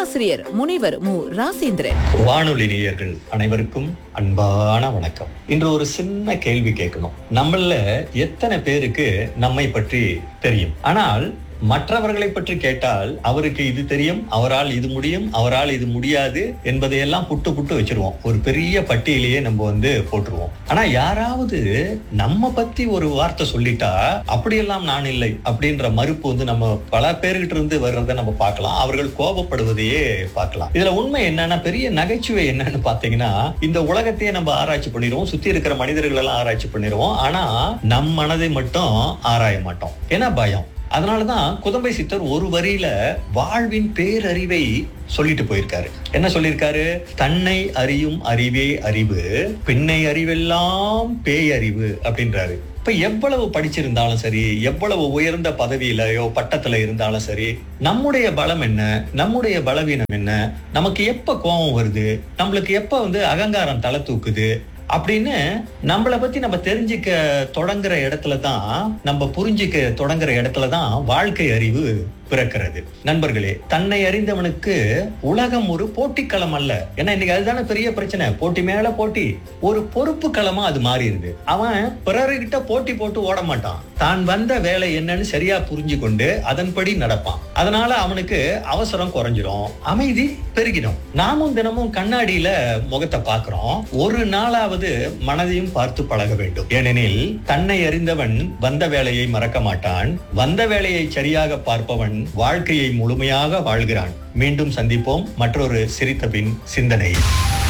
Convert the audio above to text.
பேராசிரியர் முனைவர் மு ராசேந்திரன் வானொலி நேயர்கள் அனைவருக்கும் அன்பான வணக்கம் இன்று ஒரு சின்ன கேள்வி கேட்கணும் நம்மள எத்தனை பேருக்கு நம்மை பற்றி தெரியும் ஆனால் மற்றவர்களை பற்றி கேட்டால் அவருக்கு இது தெரியும் அவரால் இது முடியும் அவரால் இது முடியாது என்பதையெல்லாம் புட்டு புட்டு வச்சிருவோம் ஒரு பெரிய பட்டியலையே நம்ம வந்து போட்டுருவோம் ஆனா யாராவது நம்ம பத்தி ஒரு வார்த்தை சொல்லிட்டா அப்படியெல்லாம் நான் இல்லை அப்படின்ற மறுப்பு வந்து நம்ம பல பேர்கிட்ட இருந்து வர்றதை நம்ம பார்க்கலாம் அவர்கள் கோபப்படுவதையே பார்க்கலாம் இதுல உண்மை என்னன்னா பெரிய நகைச்சுவை என்னன்னு பாத்தீங்கன்னா இந்த உலகத்தையே நம்ம ஆராய்ச்சி பண்ணிடுவோம் சுத்தி இருக்கிற மனிதர்கள் எல்லாம் ஆராய்ச்சி பண்ணிடுவோம் ஆனா நம் மனதை மட்டும் ஆராய மாட்டோம் ஏன்னா பயம் அதனாலதான் குதம்பை சித்தர் ஒரு வரியில வாழ்வின் பேரறிவை சொல்லிட்டு போயிருக்காரு என்ன சொல்லியிருக்காரு தன்னை அறியும் அறிவே அறிவு பின்னை அறிவெல்லாம் பேய் அறிவு அப்படின்றாரு இப்ப எவ்வளவு படிச்சிருந்தாலும் சரி எவ்வளவு உயர்ந்த பதவியிலயோ பட்டத்துல இருந்தாலும் சரி நம்முடைய பலம் என்ன நம்முடைய பலவீனம் என்ன நமக்கு எப்ப கோபம் வருது நம்மளுக்கு எப்ப வந்து அகங்காரம் தலை தூக்குது அப்படின்னு நம்மளை பத்தி நம்ம தெரிஞ்சுக்க தொடங்குற இடத்துல தான் நம்ம புரிஞ்சுக்க தொடங்குற இடத்துல தான் வாழ்க்கை அறிவு பிறக்கிறது நண்பர்களே தன்னை அறிந்தவனுக்கு உலகம் ஒரு போட்டிக்களம் அல்ல ஏன்னா இன்னைக்கு அதுதானே பெரிய பிரச்சனை போட்டி மேல போட்டி ஒரு பொறுப்பு களமா அது மாறிடுது அவன் பிறர்கிட்ட போட்டி போட்டு ஓட மாட்டான் தான் வந்த வேலை என்னன்னு சரியா புரிஞ்சு கொண்டு அதன்படி நடப்பான் அதனால அவனுக்கு அவசரம் குறைஞ்சிரும் அமைதி பெருகிடும் நாமும் தினமும் கண்ணாடியில முகத்தை பார்க்கிறோம் ஒரு நாளாவது மனதையும் பார்த்து பழக வேண்டும் ஏனெனில் தன்னை அறிந்தவன் வந்த வேலையை மறக்க மாட்டான் வந்த வேலையை சரியாக பார்ப்பவன் வாழ்க்கையை முழுமையாக வாழ்கிறான் மீண்டும் சந்திப்போம் மற்றொரு சிரித்த பின் சிந்தனை